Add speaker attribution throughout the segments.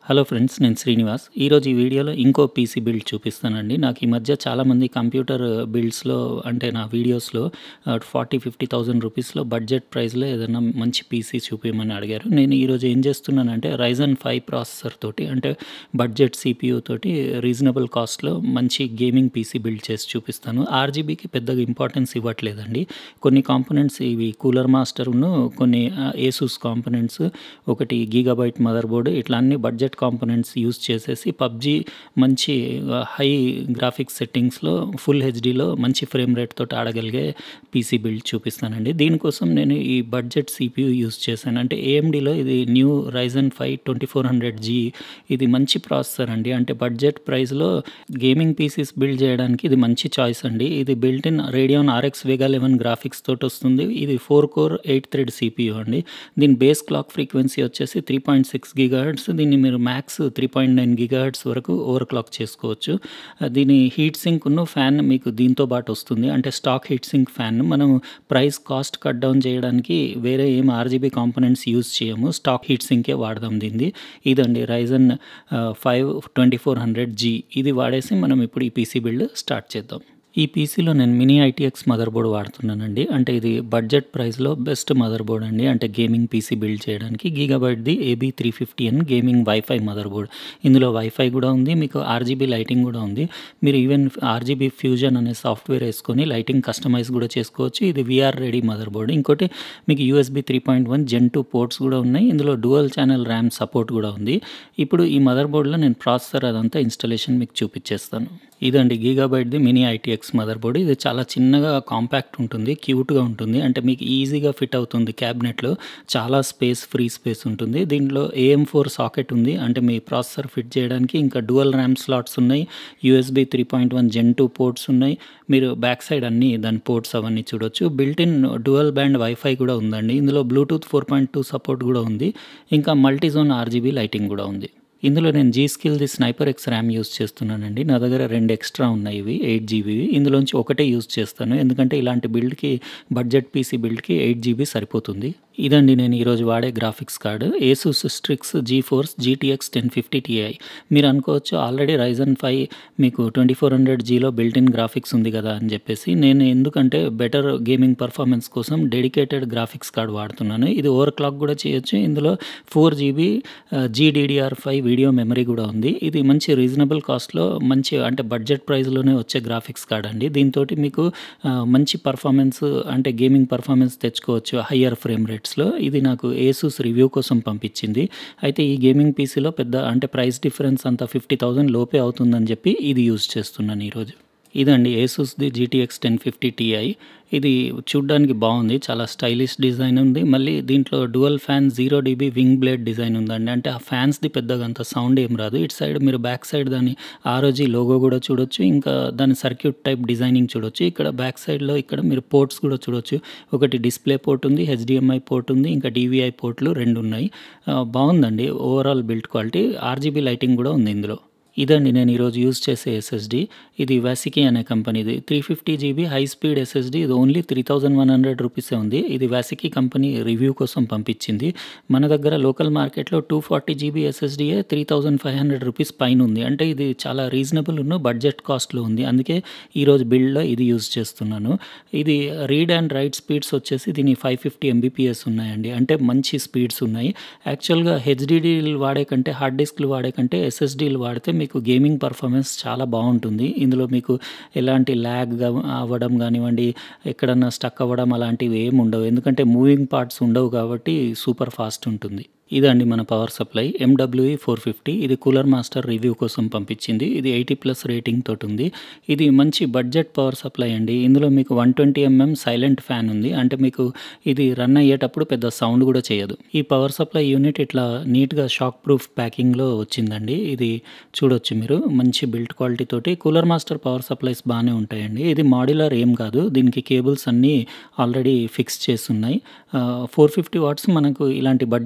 Speaker 1: Hello friends నేను శ్రీనివాస్ ఈరోజు ఈ వీడియోలో ఇంకో పీసీ బిల్డ్ చూపిస్తానండి నాకు ఈ మధ్య చాలామంది కంప్యూటర్ బిల్డ్స్లో అంటే నా వీడియోస్లో ఫార్టీ ఫిఫ్టీ థౌజండ్ రూపీస్లో బడ్జెట్ ప్రైస్లో ఏదైనా మంచి పీసీ చూపించమని అడిగారు నేను ఈరోజు ఏం చేస్తున్నానంటే రైజన్ ఫైవ్ ప్రాసెసర్ తోటి అంటే బడ్జెట్ సిపియూ తోటి రీజనబుల్ కాస్ట్లో మంచి గేమింగ్ పీసీ బిల్డ్ చేసి చూపిస్తాను ఆర్జీబీకి పెద్దగా ఇంపార్టెన్స్ ఇవ్వట్లేదండి కొన్ని కాంపోనెంట్స్ ఇవి కూలర్ మాస్టర్ను కొన్ని ఏసూస్ కాంపోనెంట్స్ ఒకటి గీగాబైట్ మదర్ బోర్డు ఇట్లా అన్ని బడ్జెట్ కాంపోనెంట్స్ యూస్ చేసేసి పబ్జి మంచి హై గ్రాఫిక్స్ సెట్టింగ్స్లో ఫుల్ హెచ్డీలో మంచి ఫ్రేమ్ రేట్ తోటి ఆడగలిగే పీసీ బిల్డ్ చూపిస్తానండి దీనికోసం నేను ఈ బడ్జెట్ సిపియూ యూస్ చేశాను అంటే ఏఎండిలో ఇది new Ryzen five twenty four hundred G ఇది మంచి ప్రాసెసర్ అండి అంటే బడ్జెట్ ప్రైస్లో గేమింగ్ పీసీస్ బిల్డ్ చేయడానికి ఇది మంచి చాయిస్ అండి ఇది built in Radeon RX Vega eleven graphics తోటి వస్తుంది ఇది four core eight thread CPU అండి దీని బేస్ క్లాక్ ఫ్రీక్వెన్సీ వచ్చేసి త్రీ పాయింట్ సిక్స్ గిగాహెడ్స్ దీన్ని మీరు max three point nine gigahertz వరకు ఓవర్ క్లాక్ చేసుకోవచ్చు దీని హీట్ సింక్ ఉన్న ఫ్యాన్ మీకు దీంతో పాటు వస్తుంది అంటే స్టాక్ హీట్ సింక్ ఫ్యాన్ మనం ప్రైస్ కాస్ట్ కట్ డౌన్ చేయడానికి వేరే ఏం ఆర్జీబీ కాంపోనెంట్స్ యూజ్ చేయము స్టాక్ హీట్ సింకే వాడదాం దీన్ని ఇదండి Ryzen five twenty four hundred G ఇది వాడేసి మనం ఇప్పుడు ఈ పీసీ బిల్డ్ స్టార్ట్ చేద్దాం ఈ పీసీలో నేను మినీ ఐటీఎక్స్ మదర్ బోర్డ్ వాడుతున్నానండి అంటే ఇది బడ్జెట్ ప్రైస్లో బెస్ట్ మదర్ బోర్డ్ అండి అంటే గేమింగ్ పీసీ బిల్డ్ చేయడానికి గీగాబైట్ది AB three fifty N gaming wifi mother board ఇందులో వైఫై కూడా ఉంది మీకు ఆర్జీబీ లైటింగ్ కూడా ఉంది మీరు ఈవెన్ ఆర్జీబీ ఫ్యూజన్ అనే సాఫ్ట్వేర్ వేసుకొని లైటింగ్ కస్టమైజ్ కూడా చేసుకోవచ్చు ఇది విఆర్ రెడీ మదర్ బోర్డ్ ఇంకోటి మీకు USB three point one gen two ports కూడా ఉన్నాయి ఇందులో డువల్ ఛానల్ ర్యామ్ సపోర్ట్ కూడా ఉంది ఇప్పుడు ఈ మదర్ బోర్డ్లో నేను ప్రాసెసర్ అదంతా ఇన్స్టాలేషన్ మీకు చూపించేస్తాను ఇదండి గీగాబైట్ది మినీ ఐటీఎక్స్ మదర్ బోర్డ్ ఇది చాలా చిన్నగా కాంపాక్ట్ ఉంటుంది క్యూట్గా ఉంటుంది అంటే మీకు ఈజీగా ఫిట్ అవుతుంది క్యాబినెట్లో చాలా స్పేస్ ఫ్రీ స్పేస్ ఉంటుంది దీంట్లో ఏఎం ఫోర్ సాకెట్ ఉంది అంటే మీ ప్రాసెసర్ ఫిట్ చేయడానికి ఇంకా డువల్ ర్యామ్ స్లాట్స్ ఉన్నాయి USB three point one gen two ports ఉన్నాయి మీరు బ్యాక్ సైడ్ అన్ని దాని పోర్ట్స్ అవన్నీ చూడొచ్చు built in dual band wifi కూడా ఉందండి ఇందులో Bluetooth four point two support కూడా ఉంది ఇంకా మల్టీజోన్ ఆర్జీబీ లైటింగ్ కూడా ఉంది ఇందులో నేను జీ స్కిల్ది స్నైపర్ ఎక్స్ ర్యామ్ యూస్ చేస్తున్నానండి నా దగ్గర రెండు ఎక్స్ట్రా ఉన్నాయి ఇవి ఎయిట్ జీబీవి ఇందులోంచి ఒకటే యూస్ చేస్తాను ఎందుకంటే ఇలాంటి బిల్డ్కి బడ్జెట్ పీసీ బిల్డ్కి ఎయిట్ జీబీ సరిపోతుంది ఇదండి నేను ఈరోజు వాడే graphics card Asus Strix GeForce GTX ten fifty Ti మీరు అనుకోవచ్చు ఆల్రెడీ రైజన్ ఫైవ్ మీకు ట్వంటీ ఫోర్ హండ్రెడ్ జీలో బిల్ట్ ఇన్ గ్రాఫిక్స్ ఉంది కదా అని చెప్పేసి నేను ఎందుకంటే బెటర్ గేమింగ్ పర్ఫార్మెన్స్ కోసం డెడికేటెడ్ గ్రాఫిక్స్ కార్డ్ వాడుతున్నాను ఇది ఓవర్ క్లాక్ కూడా చేయొచ్చు ఇందులో four GB GDDR five video memory కూడా ఉంది ఇది మంచి రీజనబుల్ కాస్ట్లో మంచి అంటే బడ్జెట్ ప్రైస్లోనే వచ్చే గ్రాఫిక్స్ కార్డ్ అండి దీంతో మీకు మంచి పర్ఫార్మెన్స్ అంటే గేమింగ్ పర్ఫార్మెన్స్ తెచ్చుకోవచ్చు హయ్యర్ ఫ్రేమ్ రేట్స్లో ఇది నాకు ఏసూస్ రివ్యూ కోసం పంపించింది అయితే ఈ గేమింగ్ పీసీలో పెద్ద అంటే ప్రైస్ డిఫరెన్స్ అంతా ఫిఫ్టీ థౌజండ్ లోపే అవుతుందని చెప్పి ఇది యూజ్ చేస్తున్నాను ఈరోజు ఇదండి ఏసూస్ది జీటీఎక్స్ టెన్ ఫిఫ్టీ టీఐ ఇది చూడ్డానికి బాగుంది చాలా స్టైలిష్ డిజైన్ ఉంది మళ్ళీ దీంట్లో dual fan zero dB wing blade design ఉందండి అంటే ఆ ఫ్యాన్స్ది పెద్దగా అంత సౌండ్ ఏం రాదు ఇటు సైడ్ మీరు బ్యాక్ సైడ్ దాని ఆరోజీ లోగో కూడా చూడొచ్చు ఇంకా దాని సర్క్యూట్ టైప్ డిజైనింగ్ చూడొచ్చు ఇక్కడ బ్యాక్ సైడ్లో ఇక్కడ మీరు పోర్ట్స్ కూడా చూడొచ్చు ఒకటి డిస్ప్లే పోర్ట్ ఉంది హెచ్డిఎంఐ పోర్ట్ ఉంది ఇంకా డివిఐ పోర్ట్లు రెండు ఉన్నాయి బాగుందండి overall build quality RGB lighting కూడా ఉంది ఇందులో ఇదండి నేను ఈరోజు యూజ్ చేసే ఎస్ఎస్డి ఇది వ్యాసికి అనే కంపెనీది three fifty GB high speed SSD ఇది only three thousand one hundred రూపీసే ఉంది ఇది వ్యాసికి కంపెనీ రివ్యూ కోసం పంపించింది మన దగ్గర లోకల్ మార్కెట్లో టూ ఫార్టీ జీబీ ఎస్ఎస్డియే three thousand five hundred rupees పైన ఉంది అంటే ఇది చాలా రీజనబుల్ ఉన్న బడ్జెట్ కాస్ట్లో ఉంది అందుకే ఈరోజు బిల్డ్లో ఇది యూజ్ చేస్తున్నాను ఇది రీడ్ అండ్ రైట్ స్పీడ్స్ వచ్చేసి దీని ఫైవ్ ఫిఫ్టీ ఎంబీపీఎస్ ఉన్నాయండి అంటే మంచి స్పీడ్స్ ఉన్నాయి యాక్చువల్గా హెచ్డిడీలు వాడే కంటే హార్డ్ డిస్క్లు వాడే కంటే ఎస్ఎస్డీలు వాడితే మీకు గేమింగ్ పర్ఫార్మెన్స్ చాలా బాగుంటుంది ఇందులో మీకు ఎలాంటి ల్యాగ్ అవ్వడం కానివ్వండి ఎక్కడన్నా స్టక్ అవ్వడం అలాంటివి ఏమి ఉండవు ఎందుకంటే మూవింగ్ పార్ట్స్ ఉండవు కాబట్టి సూపర్ ఫాస్ట్ ఉంటుంది ఇదండి మన power supply MWE four fifty ఇది కూలర్ మాస్టర్ రివ్యూ కోసం పంపించింది ఇది ఎయిటీ ప్లస్ రేటింగ్ తోటి ఉంది ఇది మంచి బడ్జెట్ పవర్ సప్లై అండి ఇందులో మీకు one twenty mm silent fan ఉంది అంటే మీకు ఇది రన్ అయ్యేటప్పుడు పెద్ద సౌండ్ కూడా చేయదు ఈ పవర్ సప్లై యూనిట్ ఇట్లా నీట్గా షాక్ ప్రూఫ్ ప్యాకింగ్లో వచ్చిందండి ఇది చూడొచ్చు మీరు మంచి బిల్ట్ క్వాలిటీ తోటి కూలర్ మాస్టర్ పవర్ సప్లైస్ బాగానే ఉంటాయండి ఇది మాడ్యులర్ ఏం కాదు దీనికి కేబుల్స్ అన్నీ ఆల్రెడీ ఫిక్స్ చేసి ఉన్నాయి ఫోర్ ఫిఫ్టీ వాట్స్ మనకు ఇలాంటి బడ్జెట్ పీసీలు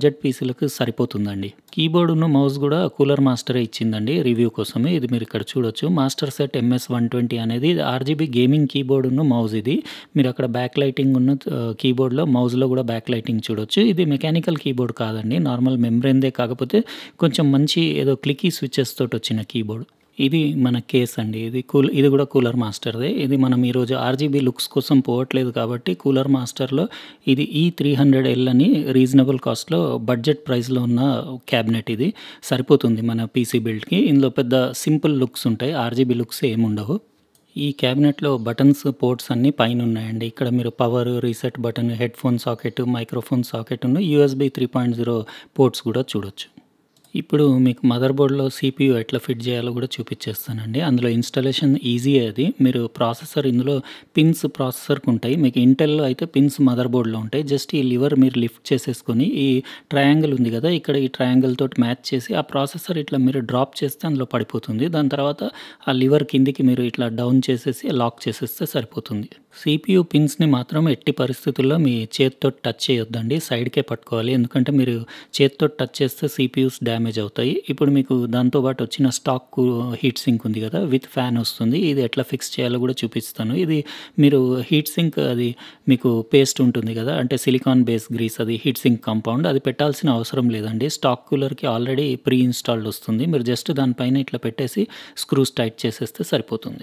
Speaker 1: మదర్‌బోర్డ్‌లకు సరిపోతుందండి. కీబోర్డును, మౌస్ గూడా కూలర్ మాస్టరే ఇచ్చిందండి రివ్యూ కోసమే. ఇది మీరిక్కడ చూడొచ్చు. మాస్టర్ సెట్ ఎంఎస్-120 అనేది ఆర్‌జీబీ గేమింగ్ కీబోర్డును, మౌస్ ఇది. మీరక్కడ బ్యాక్ లైటింగ్ ఉన్న ఆహ్, కీబోర్డ్‌లో, మౌస్‌లో గూడా బ్యాక్ లైటింగ్ చూడొచ్చు. ఇది మెకానికల్ కీబోర్డ్ కాదండి. నార్మల్ మెంబ్రేన్‌దే కాకపోతే కొంచెం మంచి ఏదో క్లిక్కీ స్విచెస్ తోటొచ్చిన కీబోర్డ్. ఇది మన కేస్ అండి. ఇది కూల్ ఇది గూడా కూలర్ మాస్టర్‌దే. ఇది మనం ఈరోజు ఆర్‌జీబీ లుక్స్ కోసం పోవట్లేదు కాబట్టి కూలర్ మాస్టర్‌లో ఇది ఈ300ఎల్ అని రీజనబుల్ కాస్ట్‌లో బడ్జెట్ ప్రైస్‌లో ఉన్న క్యాబినెట్ ఇది. సరిపోతుంది మన పీసీ బిల్డ్‌కి. ఇందులో పెద్ద సింపుల్ లుక్స్ ఉంటాయి. ఆర్‌జీబీ లుక్స్ ఏముండవు. ఈ క్యాబినెట్‌లో బటన్స్, పోర్ట్స్ అన్నీ పైనున్నాయండి. ఇక్కడ మీరు power, reset button, headphone socket, microphone సాకెట్‌ను యూఎస్‌బీ 3.0 పోర్ట్స్ గూడా చూడొచ్చు. ఇప్పుడు మీకు మదర్‌బోర్డ్‌లో సీపీయూ ఎట్లా ఫిట్ జేయాలో గూడా చూపిచ్చేస్తానండి. అందులో ఇన్‌స్టాలేషన్ ఈజీయే అది. మీరు ప్రాసెసర్ ఇందులో పిన్స్ ప్రాసెసర్‌కుంటాయి. మీకు ఇంటెల్‌లో అయితే పిన్స్ మదర్‌బోర్డ్‌లో ఉంటాయి. జస్ట్ ఈ లివర్ మీరు లిఫ్ట్ చేసేసుకొని ఈ ట్రయాంగిల్ ఉంది గదా! ఇక్కడ ఈ ట్రయాంగిల్ తోటి మ్యాచ్ చేసి ఆ ప్రాసెసర్ ఇట్లా మీరు డ్రాప్ చేస్తే అందులో పడిపోతుంది. దాని తర్వాత ఆ లివర్ కిందికి మీరు ఇట్లా డౌన్ చేసేసి లాక్ చేసేస్తే సరిపోతుంది. సీపీయూ పిన్స్‌ని మాత్రం ఎట్టి పరిస్థితుల్లో మీ చేత్తోటి టచ్ చేయొద్దండి. సైడ్‌కే పట్టుకోవాలి. ఎందుకంటే మీరు చేత్తోటి టచ్ చేస్తే సీపీయూస్ డ్యామేజ్ అవుతాయి. ఇప్పుడు మీకు దాంతో పాటు వచ్చిన స్టాక్ కూ హీట్ సింక్ ఉంది గదా! విత్ ఫ్యాన్ వస్తుంది. ఇది ఎట్లా ఫిక్స్ చేయాలో గూడా చూపిస్తాను. ఇది మీరు హీట్ సింక్ అది మీకు పేస్ట్ ఉంటుంది గదా! అంటే సిలికాన్ బేస్ గ్రీస్ అది హీట్ సింక్ కాంపౌండ్ అది పెట్టాల్సిన అవసరం లేదండి. స్టాక్ కూలర్‌కి ఆల్రెడీ ప్రీ ఇన్‌స్టాల్డ్ వస్తుంది. మీరు జస్ట్ దానిపైన ఇట్లా పెట్టేసి స్క్రూస్ టైట్ చేసేస్తే సరిపోతుంది.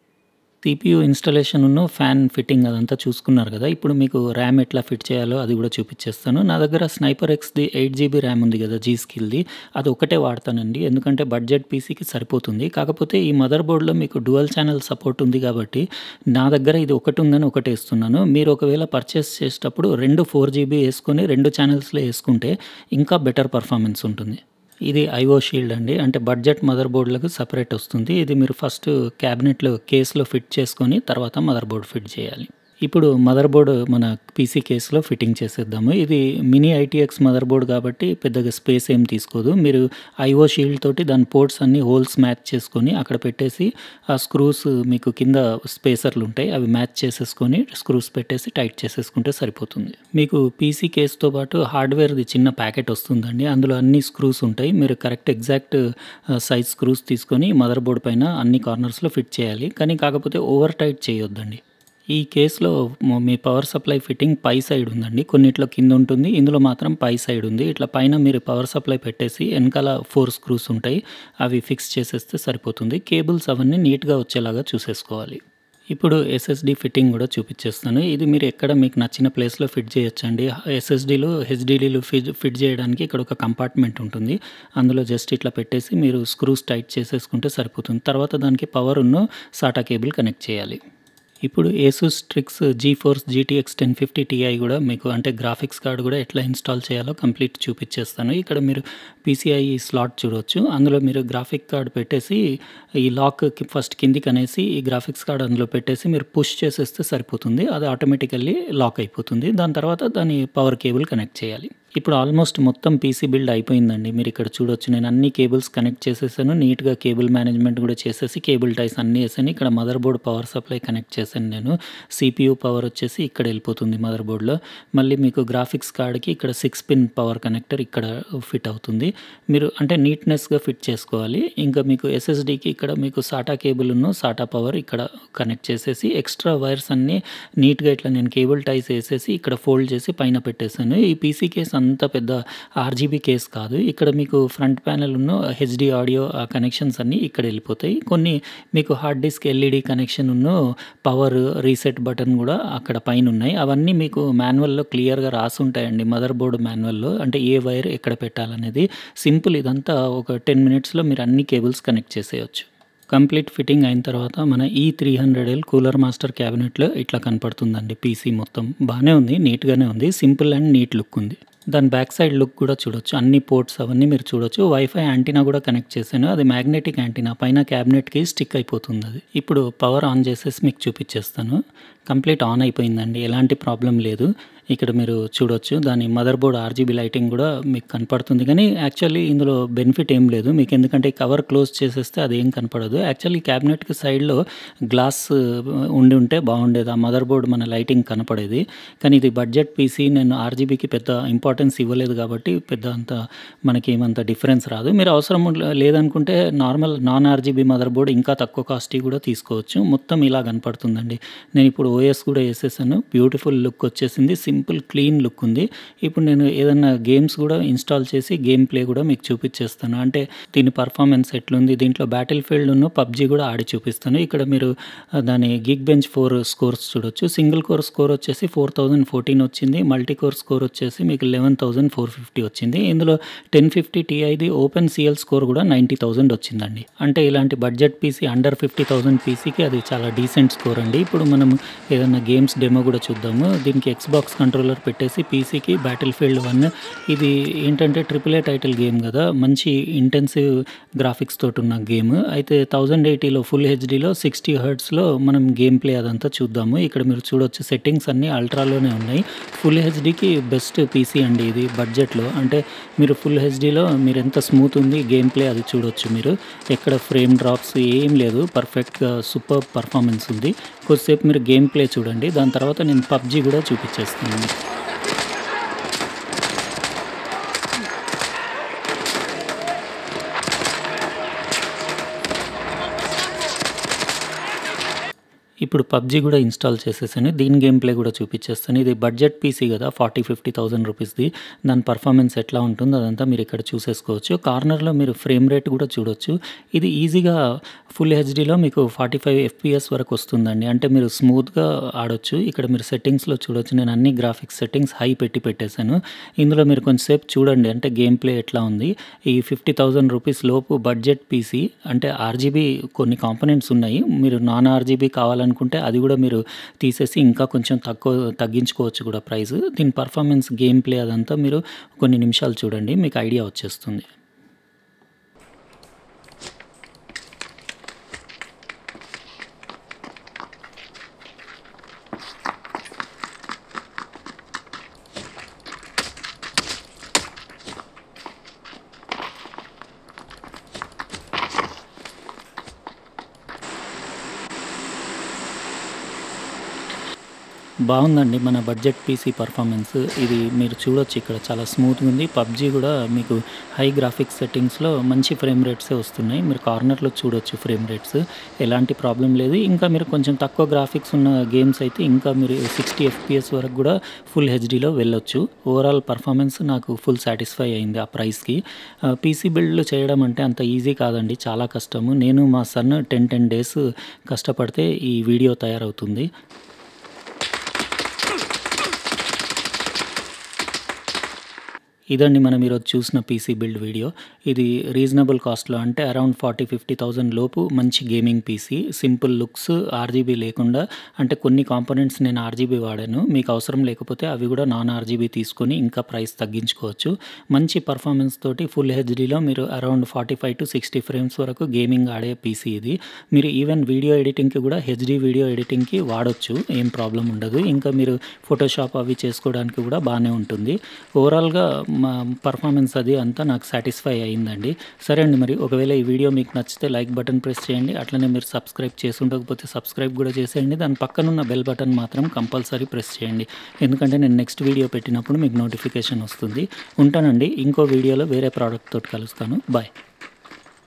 Speaker 1: సీపీయూ ఇన్‌స్టాలేషనును, ఫ్యాన్ ఫిట్టింగ్ అదంతా చూసుకున్నారు గదా! ఇప్పుడు మీకు ర్యామ్ ఎట్లా ఫిట్ చేయాలో అది గూడా చూపిచ్చేస్తాను. నా దగ్గర స్నైపర్ ఎక్స్‌ది 8 జీబీ ర్యామ్ ఉంది గదా! జీ స్కిల్‌ది అది ఒక్కటే వాడతానండి. ఎందుకంటే బడ్జెట్ పీసీకి సరిపోతుంది. కాకపోతే ఈ మదర్‌బోర్డ్‌లో మీకు డ్యుయల్ ఛానెల్ సపోర్ట్ ఉంది గాబట్టి నా దగ్గర ఇది ఒకటుందని ఒకటే ఇస్తున్నాను. మీరు ఒకవేళ పర్చేస్ చేసేటప్పుడు 2 4 జీబీ యేసుకొని 2 ఛానెల్స్‌లో యేసుకుంటే ఇంకా బెటర్ పర్ఫార్మెన్స్ ఉంటుంది. ఇది ఐఓ షీల్డ్ అండి. అంటే బడ్జెట్ మదర్‌బోర్డ్‌లకు సెపరేట్ వస్తుంది. ఇది మీరు ఫస్ట్ క్యాబినెట్‌లో కేస్‌లో ఫిట్ చేసుకొని తర్వాత మదర్‌బోర్డ్ ఫిట్ జేయాలి. ఇప్పుడు మదర్‌బోర్డ్ మన పీసీ కేస్‌లో ఫిట్టింగ్ చేసేద్దాము. ఇది మినీ ఐటీఎక్స్ మదర్‌బోర్డ్ గాబట్టి పెద్దగా స్పేస్ ఏం తీసుకోదు. మీరు ఐఓ షీల్డ్ తోటి దాని పోర్ట్స్ అన్నీ హోల్స్ మ్యాచ్ చేసుకొని అక్కడ పెట్టేసి ఆ స్క్రూస్ మీకు కింద స్పేసర్‌లుంటాయి. అవి మ్యాచ్ చేసేసుకొని స్క్రూస్ పెట్టేసి టైట్ చేసేసుకుంటే సరిపోతుంది. మీకు పీసీ కేస్‌తో పాటు హార్డ్‌వేర్‌ది చిన్న ప్యాకెట్ వస్తుందండి. అందులో అన్ని స్క్రూస్ ఉంటాయి. మీరు correct exact ah, size screws తీసుకొని మదర్‌బోర్డ్ పైన అన్ని కార్నర్స్‌లో ఫిట్ చేయాలి. కానీ కాకపోతే ఓవర్ టైట్ చేయొద్దండి. ఈ కేస్‌లో మ మీ పవర్ సప్లై ఫిట్టింగ్ పై సైడ్ ఉందండి. కొన్నిట్లో కింద ఉంటుంది. ఇందులో మాత్రం పై సైడ్ ఉంది. ఇట్లా పైన మీరు పవర్ సప్లై పెట్టేసి ఎనకాల 4 స్క్రూస్ ఉంటాయి. అవి ఫిక్స్ చేసేస్తే సరిపోతుంది. కేబుల్స్ అవన్నీ నీట్‌గా వచ్చేలాగా చూసేసుకోవాలి. ఇప్పుడు ఎస్ఎస్‌డి ఫిట్టింగ్ గూడా చూపిచ్చేస్తాను. ఇది మీరు ఎక్కడ మీకు నచ్చిన ప్లేస్‌లో ఫిట్ జేయొచ్చండి. ఎస్ఎస్‌డిలో హెచ్‌డీడీలు ఫిజ్ ఫిట్ జేయడానికి ఇక్కడ ఒక కంపార్ట్మెంట్ ఉంటుంది. అందులో జస్ట్ ఇట్లా పెట్టేసి మీరు స్క్రూస్ టైట్ చేసేసుకుంటే సరిపోతుంది. తర్వాత దానికి పవరును సాటా కేబుల్ కనెక్ట్ చేయాలి. ఇప్పుడు Asus Strix GeForce GTX 1050 Ti గూడా మీకు అంటే గ్రాఫిక్స్ కార్డ్ గూడా ఎట్లా ఇన్‌స్టాల్ చేయాలో కంప్లీట్ చూపిచ్చేస్తాను. ఇక్కడ మీరు పీసీఐఈ స్లాట్ చూడొచ్చు. అందులో మీరు గ్రాఫిక్ కార్డ్ పెట్టేసి ఈ లాక్‌కి ఫస్ట్ కిందికనేసి ఈ గ్రాఫిక్స్ కార్డ్ అందులో పెట్టేసి మీరు పుష్ చేసేస్తే సరిపోతుంది. అది ఆటోమేటికల్లీ లాక్ అయిపోతుంది. దాని తర్వాత దాని పవర్ కేబుల్ కనెక్ట్ చేయాలి. ఇప్పుడు ఆల్మోస్ట్ మొత్తం పీసీ బిల్డ్ అయిపోయిందండి. మీరు ఇక్కడ చూడొచ్చు. నేను అన్ని కేబుల్స్ కనెక్ట్ చేసేసాను. నీట్‌గా కేబుల్ మేనేజ్మెంట్ గూడా చేసేసి కేబుల్ టైస్ అన్నీ యేసాను. ఇక్కడ మదర్‌బోర్డ్ పవర్ సప్లై కనెక్ట్ చేశాను నేను. సీపీయూ పవర్ వచ్చేసి ఇక్కడ యెళ్ళిపోతుంది మదర్‌బోర్డ్‌లో. మళ్ళీ మీకు గ్రాఫిక్స్ కార్డ్‌కి ఇక్కడ 6 పిన్ పవర్ కనెక్టర్ ఇక్కడ ఫిట్ అవుతుంది. మీరు అంటే నీట్‌నెస్‌గా ఫిట్ చేసుకోవాలి. ఇంకా మీకు ఎస్ఎస్‌డికి ఇక్కడ మీకు సాటా కేబులును, సాటా పవర్ ఇక్కడ కనెక్ట్ చేసేసి ఎక్స్‌ట్రా వైర్స్ అన్నీ నీట్‌గా ఇట్లా నేను కేబుల్ టైస్ యేసేసి ఇక్కడ ఫోల్డ్ చేసి పైన పెట్టేసాను. ఈ పీసీ కేస్ అంత పెద్ద ఆర్‌జీబీ కేస్ కాదు. ఇక్కడ మీకు ఫ్రంట్ ప్యానెలును హెచ్‌డీ ఆడియో ఆ కనెక్షన్స్ అన్నీ ఇక్కడ యెళ్ళిపోతాయి. కొన్ని మీకు హార్డ్ డిస్క్ ఎల్ఈడీ కనెక్షనును, పవర్, రీసెట్ బటన్ గూడా అక్కడ పైనున్నాయి. అవన్నీ మీకు మాన్యువల్‌లో క్లియర్‌గా రాసుంటాయండి. మదర్‌బోర్డ్ మాన్యువల్‌లో. అంటే ఏ వైర్ ఎక్కడ పెట్టాలనేది. సింపుల్ ఇదంతా ఒక 10 మినిట్స్‌లో మీరు అన్ని కేబుల్స్ కనెక్ట్ చేసేయొచ్చు. కంప్లీట్ ఫిట్టింగ్ అయిన తర్వాత మన ఈ300ఎల్ కూలర్ మాస్టర్ క్యాబినెట్‌లో ఇట్లా కనపడుతుందండి పీసీ మొత్తం. బానే ఉంది. నీట్‌గానే ఉంది. సింపుల్ అండ్ నీట్ లుక్ ఉంది. దాని బ్యాక్ సైడ్ లుక్ కూడా చూడొచ్చు. అన్ని పోర్ట్స్ అవన్నీ మీరు చూడొచ్చు. వైఫై యాంటీనా గూడా కనెక్ట్ చేశాను. అది మ్యాగ్నెటిక్ యాంటీనా పైన క్యాబినెట్‌కి స్టిక్ అయిపోతుందది. ఇప్పుడు పవర్ ఆన్ చేసేసి మీకు చూపిచ్చేస్తాను. కంప్లీట్ ఆన్ అయిపోయిందండి. ఎలాంటి ప్రాబ్లమ్ లేదు. ఇక్కడ మీరు చూడొచ్చు దాని మదర్ బోర్డ్ ఆర్జీబీ లైటింగ్ కూడా మీకు కనపడుతుంది కానీ యాక్చువల్లీ ఇందులో బెనిఫిట్ ఏం లేదు మీకు ఎందుకంటే కవర్ క్లోజ్ చేసేస్తే అది ఏం కనపడదు యాక్చువల్లీ క్యాబినెట్కి సైడ్లో గ్లాస్ ఉండి ఉంటే బాగుండేది ఆ మదర్ బోర్డ్ మన లైటింగ్ కనపడేది కానీ ఇది బడ్జెట్ పీసీ నేను ఆర్జీబీకి పెద్ద ఇంపార్టెన్స్ ఇవ్వలేదు కాబట్టి పెద్ద అంత మనకి ఏమంత డిఫరెన్స్ రాదు మీరు అవసరం లేదనుకుంటే normal non RGB mother board ఇంకా తక్కువ కాస్ట్ కూడా తీసుకోవచ్చు మొత్తం ఇలా కనపడుతుందండి నేను ఇప్పుడు ఓఎస్ కూడా వేసేసాను బ్యూటిఫుల్ లుక్ వచ్చేసింది సింపుల్ క్లీన్ లుక్ ఉంది ఇప్పుడు నేను ఏదన్నా గేమ్స్ కూడా ఇన్స్టాల్ చేసి గేమ్ ప్లే కూడా మీకు చూపించేస్తాను అంటే దీని పర్ఫార్మెన్స్ ఎట్లుంది దీంట్లో బ్యాటిల్ ఫీల్డ్ ఉన్న పబ్జీ కూడా ఆడి చూపిస్తాను ఇక్కడ మీరు దాని గిగ్ బెంచ్ ఫోర్ స్కోర్స్ చూడొచ్చు సింగిల్ కోర్ స్కోర్ వచ్చేసి ఫోర్ థౌజండ్ ఫోర్టీన్ వచ్చింది మల్టీ కోర్ స్కోర్ వచ్చేసి మీకు లెవెన్ థౌజండ్ ఫోర్ ఫిఫ్టీ వచ్చింది ఇందులో టెన్ ఫిఫ్టీ టీఐది ఓపెన్ సిఎల్ స్కోర్ కూడా నైంటీ థౌజండ్ వచ్చిందండి అంటే ఇలాంటి budget PC under fifty thousand పీసీకి అది చాలా డీసెంట్ స్కోర్ అండి ఇప్పుడు మనం ఏదైనా గేమ్స్ డెమో కూడా చూద్దాము దీనికి ఎక్స్బాక్స్ కంట్రోలర్ పెట్టేసి పీసీకి బ్యాటిల్ ఫీల్డ్ వన్ ఇది ఏంటంటే ట్రిపుల్ ఏ టైటిల్ గేమ్ కదా మంచి ఇంటెన్సివ్ గ్రాఫిక్స్ తోటి ఉన్న గేమ్ అయితే థౌజండ్ ఎయిటీలో ఫుల్ హెచ్డీలో సిక్స్టీ హర్ట్స్లో మనం గేమ్ ప్లే అదంతా చూద్దాము ఇక్కడ మీరు చూడొచ్చు సెట్టింగ్స్ అన్నీ అల్ట్రాలోనే ఉన్నాయి ఫుల్ హెచ్డీకి బెస్ట్ పీసీ అండి ఇది బడ్జెట్లో అంటే మీరు ఫుల్ హెచ్డీలో మీరు ఎంత స్మూత్ ఉంది గేమ్ ప్లే అది చూడొచ్చు మీరు ఎక్కడ ఫ్రేమ్ డ్రాప్స్ ఏం లేదు పర్ఫెక్ట్గా సూపర్ పర్ఫార్మెన్స్ ఉంది కొద్దిసేపు మీరు గేమ్ ప్లే చూడండి దాని తర్వాత నేను పబ్జీ కూడా చూపించేస్తాను ఇప్పుడు పబ్జీ కూడా ఇన్స్టాల్ చేసేసాను దీని గేమ్ ప్లే కూడా చూపించేస్తాను ఇది బడ్జెట్ పీసీ కదా ఫార్టీ ఫిఫ్టీ థౌసండ్ రూపీస్ది దాని పర్ఫార్మెన్స్ ఎట్లా ఉంటుందో అదంతా మీరు ఇక్కడ చూసేసుకోవచ్చు కార్నర్లో మీరు ఫ్రేమ్ రేట్ కూడా చూడొచ్చు ఇది ఈజీగా ఫుల్ హెచ్డీలో మీకు ఫార్టీ ఫైవ్ ఎఫ్పిఎస్ వరకు వస్తుందండి అంటే మీరు స్మూత్గా ఆడొచ్చు ఇక్కడ మీరు సెట్టింగ్స్లో చూడొచ్చు నేను అన్ని గ్రాఫిక్స్ సెట్టింగ్స్ హై పెట్టి పెట్టేశాను ఇందులో మీరు కొంచెంసేపు చూడండి అంటే గేమ్ ప్లే ఎట్లా ఉంది ఈ ఫిఫ్టీ థౌజండ్ రూపీస్ లోపు బడ్జెట్ పీసీ అంటే ఆర్జీబీ కొన్ని కాంపోనెంట్స్ ఉన్నాయి మీరు నాన్ ఆర్జీబీ కావాలని అనుకుంటే అది కూడా మీరు తీసేసి ఇంకా కొంచెం తక్కువ తగ్గించుకోవచ్చు కూడా ప్రైస్ దీని పర్ఫార్మెన్స్ గేమ్ ప్లే అదంతా మీరు కొన్ని నిమిషాలు చూడండి మీకు ఐడియా వచ్చేస్తుంది బాగుందండి మన బడ్జెట్ పీసీ పర్ఫార్మెన్స్ ఇది మీరు చూడొచ్చు ఇక్కడ చాలా స్మూత్గా ఉంది పబ్జీ కూడా మీకు హై గ్రాఫిక్స్ సెట్టింగ్స్లో మంచి ఫ్రేమ్ రేట్సే వస్తున్నాయి మీరు కార్నర్లో చూడొచ్చు ఫ్రేమ్ రేట్స్ ఎలాంటి ప్రాబ్లం లేదు ఇంకా మీరు కొంచెం తక్కువ గ్రాఫిక్స్ ఉన్న గేమ్స్ అయితే ఇంకా మీరు సిక్స్టీ ఎఫ్పిఎస్ వరకు కూడా ఫుల్ హెచ్డీలో వెళ్ళొచ్చు ఓవరాల్ పర్ఫార్మెన్స్ నాకు ఫుల్ సాటిస్ఫై అయింది ఆ ప్రైస్కి పీసీ బిల్డ్ చేయడం అంటే అంత ఈజీ కాదండి చాలా కష్టము నేను మా సన్ టెన్ టెన్ డేస్ కష్టపడితే ఈ వీడియో తయారవుతుంది ఇదండి మనం ఈరోజు చూసిన పీసీ బిల్డ్ వీడియో ఇది రీజనబుల్ కాస్ట్లో అంటే అరౌండ్ ఫార్టీ ఫిఫ్టీ థౌజండ్ లోపు మంచి gaming PC simple looks RGB లేకుండా అంటే కొన్ని కాంపోనెంట్స్ నేను ఆర్జీబీ వాడాను మీకు అవసరం లేకపోతే అవి కూడా నాన్ ఆర్జీబీ తీసుకొని ఇంకా ప్రైస్ తగ్గించుకోవచ్చు మంచి పర్ఫార్మెన్స్ తోటి ఫుల్ హెచ్డీలో మీరు around forty five to sixty frames వరకు గేమింగ్ ఆడే పీసీ ఇది మీరు ఈవెన్ వీడియో ఎడిటింగ్కి కూడా హెచ్డీ వీడియో ఎడిటింగ్కి వాడొచ్చు ఏం ప్రాబ్లం ఉండదు ఇంకా మీరు ఫోటోషాప్ అవి చేసుకోవడానికి కూడా బాగానే ఉంటుంది ఓవరాల్గా మా పర్ఫార్మెన్స్ అది అంతా నాకు సాటిస్ఫై అయిందండి సరే అండి మరి ఒకవేళ ఈ వీడియో మీకు నచ్చితే లైక్ బటన్ ప్రెస్ చేయండి అట్లనే మీరు సబ్స్క్రైబ్ చేసి ఉండకపోతే సబ్స్క్రైబ్ కూడా చేసేయండి దాని పక్కనున్న బెల్ బటన్ మాత్రం కంపల్సరీ ప్రెస్ చేయండి ఎందుకంటే నేను నెక్స్ట్ వీడియో పెట్టినప్పుడు మీకు నోటిఫికేషన్ వస్తుంది ఉంటానండి ఇంకో వీడియోలో వేరే ప్రోడక్ట్ తోటి కలుస్తాను బాయ్